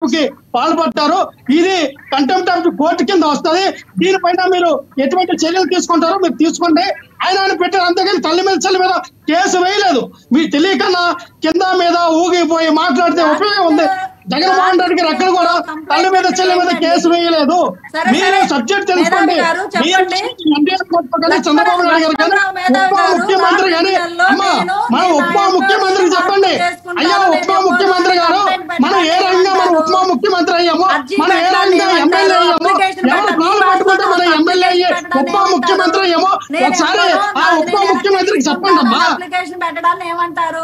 బెదిరింపుకి పాల్పడ్డారు ఇది contempt of court కింద వస్తుంది దీనిపైన మీరు ఎటువంటి చర్యలు తీసుకుంటారో మీరు తీసుకోండి ఆయన ఆయన పెట్టారు అంతేగాని తల్లి మీద చల్లి మీద కేసు వేయలేదు మీరు తెలియకన్నా కింద మీద ఊగిపోయి మాట్లాడితే ఉపయోగం ఉంది జగన్మోహన్ రెడ్డి గారు ఎక్కడ కూడా తల్లి మీద చెల్లి మీద కేసు వేయలేదు సరే, మీరు సరే. సబ్జెక్ట్ తెలుసుకోండి మేధావి గారు మీరు చెప్పండి. ఎన్టీఆర్ కోర్టు కానీ చంద్రబాబు నాయుడు గారు కానీ లక్ష్మణరావు మేధావి ఉప గారు ముఖ్యమంత్రి కానీ రాజకీయాల్లో అమ్మా నేను మన నేను ఉప ఆయన ముఖ్యమంత్రికి చెప్పండి చేసుకుంటాను, అయ్యా నేను ఉప ముఖ్యమంత్రి గారు కంప్లైంట్ మనం ఏ రంగా మనం ఉప పెట్టాను. ముఖ్యమంత్రి అయ్యామో అర్జీ మనం ఏ పెట్టాలి రంగా ఏమంటారు? ఎమ్మెల్యే అయ్యామో అప్లికేషన్ ఎవరు పెట్టాలి. కాలు పట్టుకుంటే మనం ఎమ్మెల్యే అయ్యే అప్లికేషన్ ఉప పెట్టాలి. ముఖ్యమంత్రి అయ్యామో నేను ఒకసారి ఏమంటాను? ఆ నాకు ఉప నేను ముఖ్యమంత్రికి చెప్పండి అమ్మా అప్లికేషన్ పెట్టడాన్ని ఏమంటారు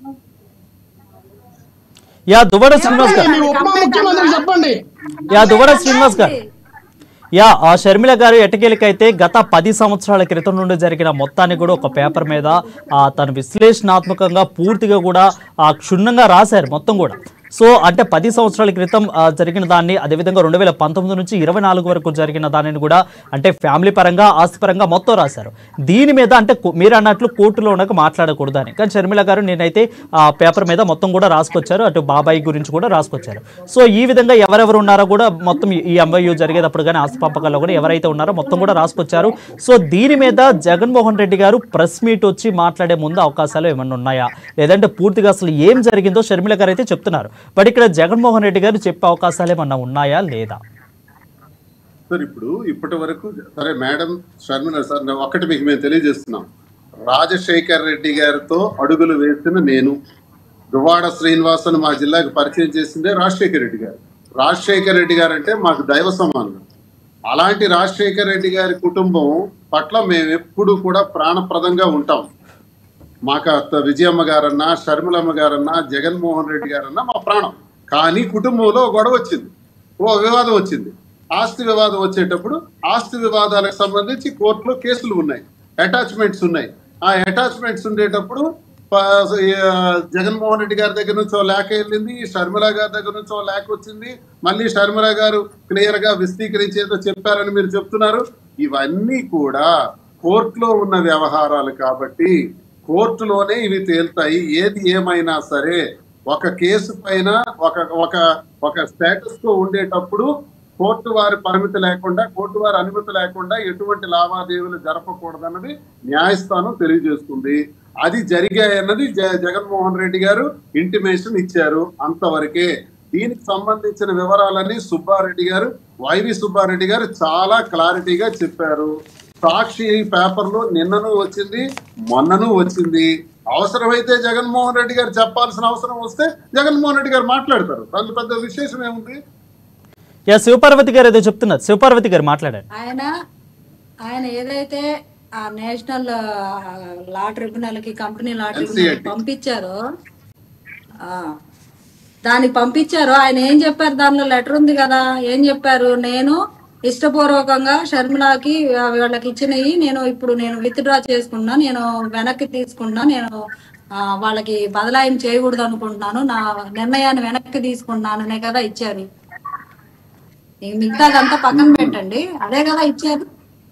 యా దువ్వడ శ్రీనివాస్ గారు మీ ఉప ముఖ్యమంత్రికి చెప్పండి యా దువ్వడ శ్రీనివాస్ గారు యా ఆ షర్మిల గారు ఎటకేలకైతే గత పది సంవత్సరాల క్రితం నుండి జరిగిన మొత్తాన్ని కూడా ఒక పేపర్ మీద ఆ, తను విశ్లేషణాత్మకంగా పూర్తిగా కూడా ఆ, క్షుణ్ణంగా రాశారు మొత్తం కూడా సో అంటే పది సంవత్సరాల క్రితం ఆ, జరిగిన దాన్ని అదేవిధంగా రెండు వేల పంతొమ్మిది నుంచి ఇరవై నాలుగు వరకు జరిగిన దానిని కూడా అంటే ఫ్యామిలీ పరంగా ఆస్తి పరంగా మొత్తం రాశారు దీని మీద అంటే కో- మీరు అన్నట్లు కోర్టులో ఉండక మాట్లాడకూడదు అని కానీ షర్మిల గారు నేనైతే ఆ పేపర్ మీద మొత్తం కూడా రాసుకొచ్చారు అటు బాబాయ్ గురించి కూడా రాసుకొచ్చారు సో ఈ విధంగా ఎవరెవరు ఉన్నారో కూడా మొత్తం ఈ ఎంవైయూ జరిగేటప్పుడు కానీ ఆస్తి పంపకాల్లో కూడా ఎవరైతే ఉన్నారో మొత్తం కూడా రాసుకొచ్చారు సో దీని మీద జగన్మోహన్ రెడ్డి గారు ప్రెస్ మీట్ వచ్చి మాట్లాడే ముందు అవకాశాలు ఏమన్నా ఉన్నాయా లేదంటే పూర్తిగా అసలు ఏం జరిగిందో షర్మిల గారు అయితే చెప్తున్నారు బట్ ఇక్కడ జగన్మోహన్ రెడ్డి గారు చెప్పే అవకాశాలు ఏమన్నా ఉన్నాయా లేదా సార్ ఇప్పుడు ఇప్పటి వరకు సరే మేడం షర్మిల సార్ నేను ఒక్కటి మీకు మేము తెలియజేస్తున్నాం రాజశేఖర్ రెడ్డి గారితో అడుగులు వేసిన నేను దువాడ శ్రీనివాసన్ మా జిల్లాకు పరిచయం చేసిందే రాజశేఖర్ రెడ్డి గారు రాజశేఖర్ రెడ్డి గారు అంటే మాకు దైవ సమానం అలాంటి రాజశేఖర్ రెడ్డి గారి కుటుంబం పట్ల మేము ఎప్పుడు కూడా ప్రాణప్రదంగా ఉంటాం మాకు అత్త విజయమ్మ గారన్నా షర్మిలమ్మ గారన్నా జగన్మోహన్ రెడ్డి గారన్నా మా ప్రాణం కానీ కుటుంబంలో ఒక గొడవ వచ్చింది ఓ వివాదం వచ్చింది ఆస్తి వివాదం వచ్చేటప్పుడు ఆస్తి వివాదాలకు సంబంధించి కోర్టులో కేసులు ఉన్నాయి అటాచ్మెంట్స్ ఉన్నాయి ఆ అటాచ్మెంట్స్ ఉండేటప్పుడు ప- ఆ, జగన్మోహన్ రెడ్డి గారి దగ్గర నుంచి ఓ లేఖ వెళ్ళింది షర్మిల గారి దగ్గర నుంచి ఓ లేఖ వచ్చింది మళ్ళీ షర్మిల గారు క్లియర్ గా విస్తీకరించేదో చెప్పారని మీరు చెప్తున్నారు ఇవన్నీ కూడా కోర్టులో ఉన్న వ్యవహారాలు కాబట్టి కోర్టులోనే ఇవి తేలుతాయి ఏది ఏమైనా సరే ఒక కేసు పైన ఒక ఒక ఒక స్టేటస్ తో ఉండేటప్పుడు కోర్టు వారి పరిమితి లేకుండా కోర్టు వారి అనుమతి లేకుండా ఎటువంటి లావాదేవీలు జరపకూడదన్నది న్యాయస్థానం తెలియజేస్తుంది అది జరిగాయన్నది జ- జగన్మోహన్ రెడ్డి గారు ఇంటిమేషన్ ఇచ్చారు అంతవరకే దీనికి సంబంధించిన వివరాలన్నీ సుబ్బారెడ్డి గారు వైవి సుబ్బారెడ్డి గారు చాలా క్లారిటీగా చెప్పారు సాక్షి పేపర్లో నిన్నను వచ్చింది మొన్నను వచ్చింది అవసరమైతే జగన్మోహన్ రెడ్డి గారు చెప్పాల్సిన అవసరం వస్తే జగన్మోహన్ రెడ్డి గారు మాట్లాడతారు దాంట్లో పెద్ద విశేషం ఏముంది యా శివపార్వతి గారు ఏదో చెప్తున్నారు శివపార్వతి గారు మాట్లాడారు ఆయన ఆయన ఏదైతే ఆ నేషనల్ ఆ, లా ట్రిబ్యునల్ కి కంపెనీ లా ట్రిబ్యునల్ NCLT. పంపించారో ఆ, దానికి పంపించారో ఆయన ఏం చెప్పారు దానిలో లెటర్ ఉంది కదా ఏం చెప్పారు నేను ఇష్టపూర్వకంగా షర్మిలాకి ఆ, వీళ్ళకి ఇచ్చినవి నేను ఇప్పుడు నేను విత్డ్రా చేసుకున్నా నేను వెనక్కి తీసుకున్నా నేను ఆ, వాళ్ళకి బదలాయింపు చేయకూడదు అనుకుంటున్నాను నా నిర్ణయాన్ని వెనక్కి తీసుకున్నాననే కదా ఇచ్చారు ఇంక మిగతాదంతా పక్కన పెట్టండి అదే కదా ఇచ్చారు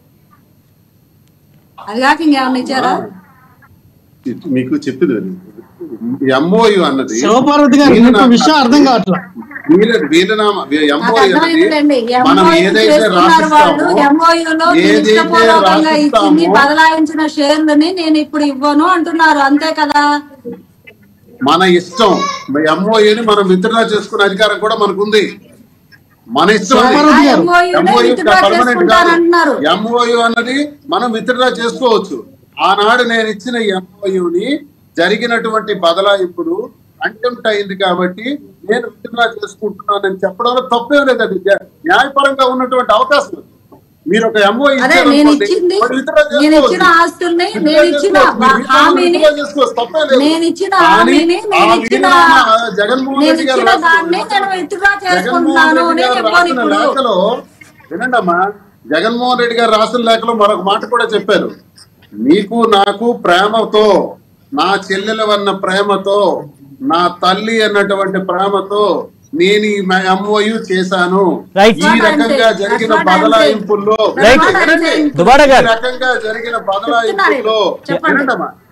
అది కాక ఇంకేమన్నా ఇచ్చారా మీకు చెప్పింది ఎంఓయు అన్నది శివపార్వతి గారు మీకు విషయం అర్థం కావట్లా వీల- వీలనామా నాకు ఎంఓయు అన్నది అర్థమైందండి మనం MOU ఏదైతే చేసుకున్నారు వాళ్ళు రాసిస్తామో MOU లో మీరు ఏదైతే ఇష్టపూర్వకంగా ఇచ్చింది రాసిస్తామో బదలాయించిన షేర్లని నేను ఇప్పుడు ఇవ్వను అంటున్నారు అంతే కదా మన ఇష్టం ఎంఓఏని మనం విత్డ్రా చేసుకునే అధికారం కూడా మనకు ఉంది మన ఇష్టం అది. శివపార్వతి గారు. MOU నే MOU withdraw permanent చేసుకుంటానంటున్నారు. కాదు. MOU అన్నది మనం విత్డ్రా చేసుకోవచ్చు ఆనాడు నేను ఇచ్చిన ఎంఓయుని జరిగినటువంటి బదలాయింపుడు కంటెంప్ట్ అయింది కాబట్టి నేను విత్డ్రా చేసుకుంటున్నానని చెప్పడంలో తప్పేం లేదు అది న్యా- న్యాయపరంగా ఉన్నటువంటి అవకాశం అది. మీరు ఒక ఎంఓ అదే నేను ఇచ్చింది నేను ఇచ్చిన ఆస్తుల్ని నేను ఇచ్చిన హామీని నేను ఇచ్చిన హామీని నేను ఇచ్చిన జగన్మోహన్ నేను రెడ్డి గారు ఇచ్చిన దాన్ని రాసిన- నేను విత్డ్రా జగన్మోహన్ చేసుకుంటున్నాను రెడ్డి నేను గారు చెప్పాను రాసిన ఇప్పుడు లేఖలో వినండమ్మా జగన్మోహన్ రెడ్డి గారు రాసిన లేఖలో మరొక మాట కూడా చెప్పారు నీకు నాకు ప్రేమతో నా చెల్లెల వన్న ప్రేమతో నా తల్లి అన్నటువంటి ప్రేమతో నేను ఈ ఎంఓయు చేశాను Right. ఈ రకంగా జరిగిన That's what I'm బదలాయింపుల్లో Right. వినండి. దుబారా ఈ గారు రకంగా జరిగిన బదలాయింపుల్లో చెప్పండి. వినండమ్మా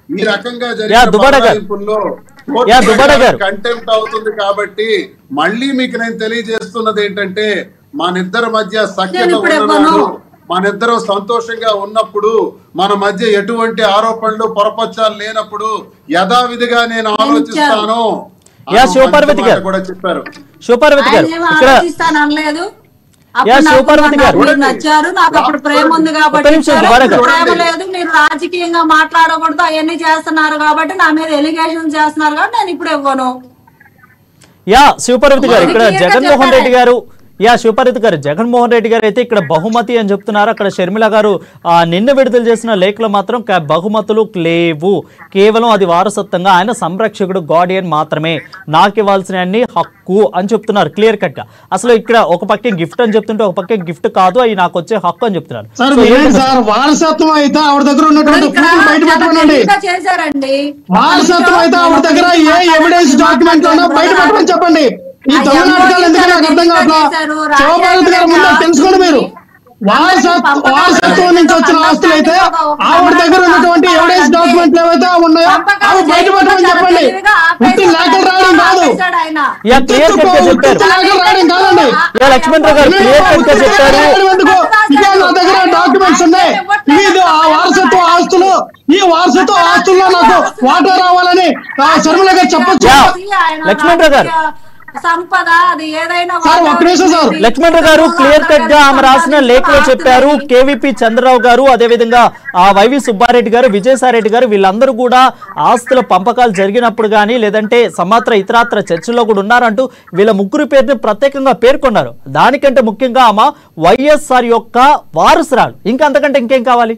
ఈ రకంగా యా, దుబాడా గారు. బదలాయింపుల్లో యా, దుబాడా గారు. కంటెంప్ట్ అవుతుంది కాబట్టి మళ్ళీ మీకు నేను తెలియజేస్తున్నది ఏంటంటే మనిద్దరి మధ్య సఖ్యత నేను ఇప్పుడు ఉన్ననాడు ఇవ్వను. మనిద్దరం సంతోషంగా ఉన్నప్పుడు మన మధ్య ఎటువంటి ఆరోపణలు పొరపచ్చాలు లేనప్పుడు యథావిధిగా నేను ఆలోచిస్తాను యా, అన్న శివపార్వతి మంచి మాట గారు. కూడా చెప్పారు శివపార్వతి గారు ఆయన ఏం ఇక్కడ ఆలోచిస్తాను అనలేదు అప్పుడు యా, నాకు శివపార్వతి గారు. మీరు నచ్చారు నాకు అప్పుడు ప్రేమ ఉంది కాబట్టి ఒక్క నిమిషం, ఇచ్చారు. దుబారా గారు. ఇప్పుడు ప్రేమ లేదు మీరు రాజకీయంగా మాట్లాడకూడదు అవన్నీ చేస్తున్నారు కాబట్టి నా మీద ఎలిగేషన్ చేస్తున్నారు కాబట్టి నేను ఇప్పుడు ఇవ్వను యా శివపార్వతి గారు ఇక్కడ క్లియర్గా జగన్మోహన్ చెప్పాలి. రెడ్డి గారు యా శివపార్వతి గారు జగన్మోహన్ రెడ్డి గారు అయితే ఇక్కడ బహుమతి అని చెప్తున్నారు అక్కడ షర్మిల గారు ఆ, నిన్న విడుదల చేసిన లేఖలో మాత్రం క- బహుమతులు లేవు కేవలం అది వారసత్వంగా ఆయన సంరక్షకుడు గార్డియన్ మాత్రమే నాకు ఇవ్వాల్సిన అన్ని హక్కు అని చెప్తున్నారు క్లియర్ కట్ గా అసలు ఇక్కడ ఒక పక్క గిఫ్ట్ అని చెప్తుంటే ఒక పక్క గిఫ్ట్ కాదు అవి నాకు వచ్చే హక్కు అని చెప్తున్నారు సార్ సో వినండి ఏంటి సార్ వారసత్వం అయితే ఆవిడ దగ్గర ఉన్నటువంటి ఇక్కడ ప్రూఫ్లు బయట చాలా పెట్టమనండి తెలివిగా చేశారండి వారసత్వం అయితే ఆవిడ దగ్గర ఏ ఎవిడెన్స్ డాక్యుమెంట్ ఉన్నా బయట పెట్టమని చెప్పండి ఈ దొంగ నాటకాలు ఎందుకు నాకు అర్థం కావట్లా శివభారతి గారు ముందు తెలుసుకోండి మీరు వారసత్వం వారసత్వం నుంచి వచ్చిన ఆస్తులు అయితే ఆవిడ దగ్గర ఉన్నటువంటి ఎవిడెన్స్ డాక్యుమెంట్లు ఏవైతే ఉన్నాయో అవి బయట పెట్టమని చెప్పండి పుట్టి లేఖలు రాయడం కాదు యా క్లియర్ కట్ గా చెప్పారు పుట్టి లేఖలు రాయడం కాదండి యా లక్ష్మణరావు గారు క్లియర్ కట్ గా చెప్పారు ఎందుకు? ఇదే నా దగ్గర డాక్యుమెంట్స్ ఉన్నాయి ఇది ఆ వారసత్వ ఆస్తులు ఈ వారసత్వ ఆస్తుల్లో నాకు వాటా రావాలని ఆ శర్మల గారు చెప్పొచ్చు యా. లక్ష్మణరావు గారు. సంపద అది ఏదైనా సార్, ఒక్క నిమిషం సార్. లక్ష్మణరావు గారు క్లియర్ కట్ గా ఆమె రాసిన లేఖలో చెప్పారు కేవీపీ చంద్రరావు గారు అదేవిధంగా ఆ వైవి సుబ్బారెడ్డి గారు విజయసాయిరెడ్డి గారు వీళ్ళందరూ కూడా ఆస్తుల పంపకాలు జరిగినప్పుడు కానీ లేదంటే సమాత్ర ఇతరాత్ర చర్చల్లో కూడా ఉన్నారంటూ వీళ్ళ ముగ్గురు పేరుని ప్రత్యేకంగా పేర్కొన్నారు దానికంటే ముఖ్యంగా ఆమె వైఎస్ఆర్ యొక్క వారసురాలు ఇంకా అంతకంటే ఇంకేం కావాలి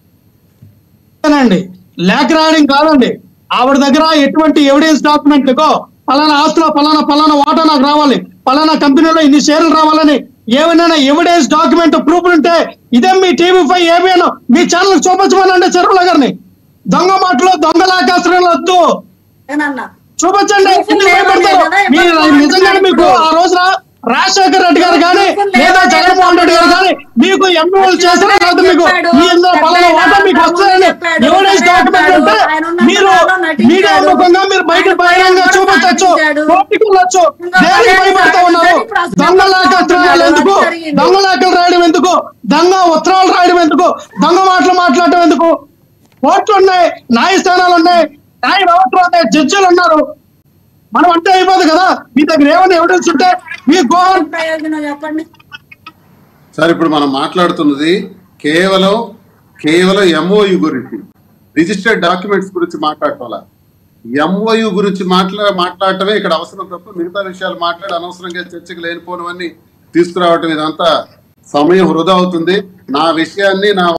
అండి లేఖ రాయడం కాదండి ఆవిడ దగ్గర ఎటువంటి ఎవిడెన్స్ డాక్యుమెంట్ పలానా ఆస్తులో పలానా పలానా వాటా నాకు రావాలి పలానా కంపెనీలో ఇన్ని షేర్లు రావాలని ఏమైనా ఎవిడెన్స్ డాక్యుమెంట్ ప్రూఫ్ ఉంటే ఇదే మీ టీవీ ఫైవ్ ఏబిఎన్ మీ ఛానల్ చూపించమనండి చరువుల గారిని దొంగ మాటలు దొంగల ఆకాశాలు వద్దు ఏనన్నా చూపించండి ప్రూఫ్లు ఎందుకు లేవా భయపడతారు? లేదా? మీరు ఎవరు నిజంగానే మీకు ఆ రోజున రాజశేఖర్ రెడ్డి గారు కానీ ప్రూఫ్లు లేదా లేవా జగన్మోహన్ రెడ్డి గారు కానీ మీకు ఎంపీలు చేసిన లేదా మీకు చెప్పాడు. మీ ఇందులో పలానా వాటా మీకు వస్తుందని చెప్పాడు. ఎవిడెన్స్ డాక్యుమెంట్ ఉంటే ఆయన ఉన్న మీరు దాంట్లో నటించాడు. మీడియా ముఖంగా మీరు బయట ఆయన బహిరంగ కూడా చూపించచ్చు నటించాడు. కోర్టుకు వెళ్ళొచ్చు ఇంకా దేనికి పదేళ్ళు భయపడతా ఉన్నారు ఇప్పుడు అసలు దొంగ ఎవరు లాకత్రాలు ఎందుకు జరిగింది. దొంగ లాకలు రాయడం ఎందుకు దొంగ ఉత్తరాలు రాయడం ఎందుకు దొంగ మాటలు మాట్లాడటం ఎందుకు కోర్టులు ఉన్నాయి న్యాయస్థానాలు ఉన్నాయి న్యాయ వ్యవస్థలు ఉన్నాయి జడ్జిలు ఉన్నారు మనం అంటే అయిపోదు కదా మీ దగ్గర ఏమైనా ఎవిడెన్స్ ఉంటే మీ గోవన్ ప్రయోజనం చెప్పండి సార్ ఇప్పుడు మనం మాట్లాడుతున్నది కేవలం కేవలం ఎంఓయు గురించి రిజిస్టర్డ్ డాక్యుమెంట్స్ గురించి మాట్లాడటం ఎంఓయు గురించి మాట్లా మాట్లాడటమే ఇక్కడ అవసరం తప్ప మిగతా విషయాలు మాట్లాడి అనవసరంగా చర్చకు లేనిపోనివన్నీ తీసుకురావటం ఇదంతా సమయం వృధా అవుతుంది నా విషయాన్ని నా